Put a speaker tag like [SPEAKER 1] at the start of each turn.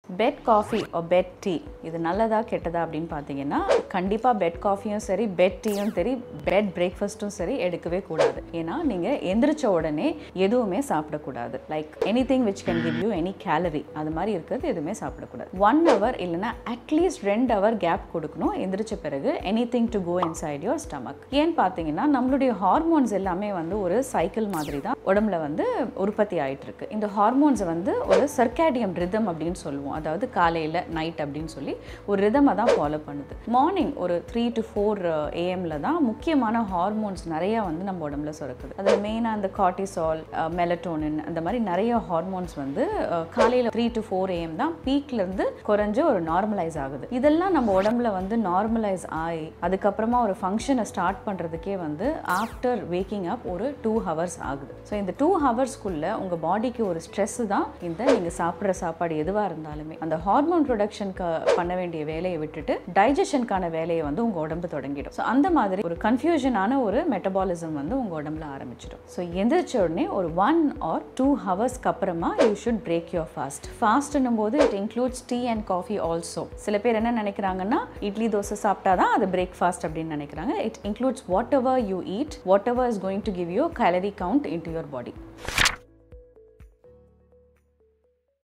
[SPEAKER 1] bed coffee or bed tea இது நல்லதா கெட்டதா அப்படின்னு பார்த்தீங்கன்னா கண்டிப்பாக பெட் காஃபியும் சரி பெட் டீயும் சரி பெட் பிரேக்ஃபாஸ்ட்டும் சரி எடுக்கவே கூடாது ஏன்னா நீங்கள் எந்திரிச்ச உடனே எதுவுமே சாப்பிடக்கூடாது like anything which can give you any calorie அது மாதிரி இருக்கிறது எதுவுமே சாப்பிடக்கூடாது ஒன் ஹவர் இல்லைன்னா அட்லீஸ்ட் ரெண்டு ஹவர் கேப் கொடுக்கணும் எந்திரிச்ச பிறகு anything to go inside your stomach ஏன்னு பார்த்தீங்கன்னா நம்மளுடைய ஹார்மோன்ஸ் எல்லாமே வந்து ஒரு சைக்கிள் மாதிரி தான் உடம்புல வந்து உற்பத்தி ஆயிட்டு இருக்கு இந்த ஹார்மோன்ஸை வந்து ஒரு சர்க்காடியம் ரிதம் அப்படின்னு சொல்லுவோம் அதாவது காலையில் நைட் அப்படின்னு சொல்லி ஒரு ரிதமை தான் ஃபாலோ பண்ணுது மார்னிங் ஒரு த்ரீ டு ஃபோர் ஏஎம்ல தான் முக்கியமான ஹார்மோன்ஸ் நிறையா வந்து நம்ம உடம்புல சுரக்குது அதில் மெயினாக அந்த கார்டிசால் மெலட்டோனின் அந்த மாதிரி நிறைய ஹார்மோன்ஸ் வந்து காலையில் த்ரீ டு ஃபோர் ஏஎம் தான் பீக்லேருந்து குறைஞ்சு ஒரு நார்மலைஸ் ஆகுது இதெல்லாம் நம்ம உடம்புல வந்து நார்மலைஸ் ஆகி அதுக்கப்புறமா ஒரு ஃபங்க்ஷனை ஸ்டார்ட் பண்ணுறதுக்கே வந்து ஆஃப்டர் வேக்கிங் அப் ஒரு டூ ஹவர்ஸ் ஆகுது ஸோ இந்த டூ ஹவர்ஸ்க்குள்ளே உங்கள் பாடிக்கு ஒரு ஸ்ட்ரெஸ் தான் இந்த நீங்கள் சாப்பிட்ற சாப்பாடு எதுவாக இருந்தாலுமே அந்த ஹார்மோன் ப்ரொடக்ஷனுக்கு பண்ண வேண்டிய வேலையை விட்டுட்டு டைஜஷனுக்கான வேலையை வந்து உங்கள் உடம்பு தொடங்கிடும் ஸோ அந்த மாதிரி ஒரு கன்ஃபியூஷனான ஒரு மெட்டபாலிசம் வந்து உங்கள் உடம்புல ஆரம்பிச்சிடும் ஸோ எந்திரிச்ச உடனே ஒரு ஒன் ஆர் டூ ஹவர்ஸ்க்கு அப்புறமா you should break your fast ஃபாஸ்ட்னும் போது it includes tea and coffee also சில பேர் என்ன நினைக்கிறாங்கன்னா இட்லி தோசை சாப்பிட்டா தான் அது பிரேக்ஃபாஸ்ட் அப்படின்னு நினைக்கிறாங்க it includes whatever you eat whatever is going to give you calorie count into your body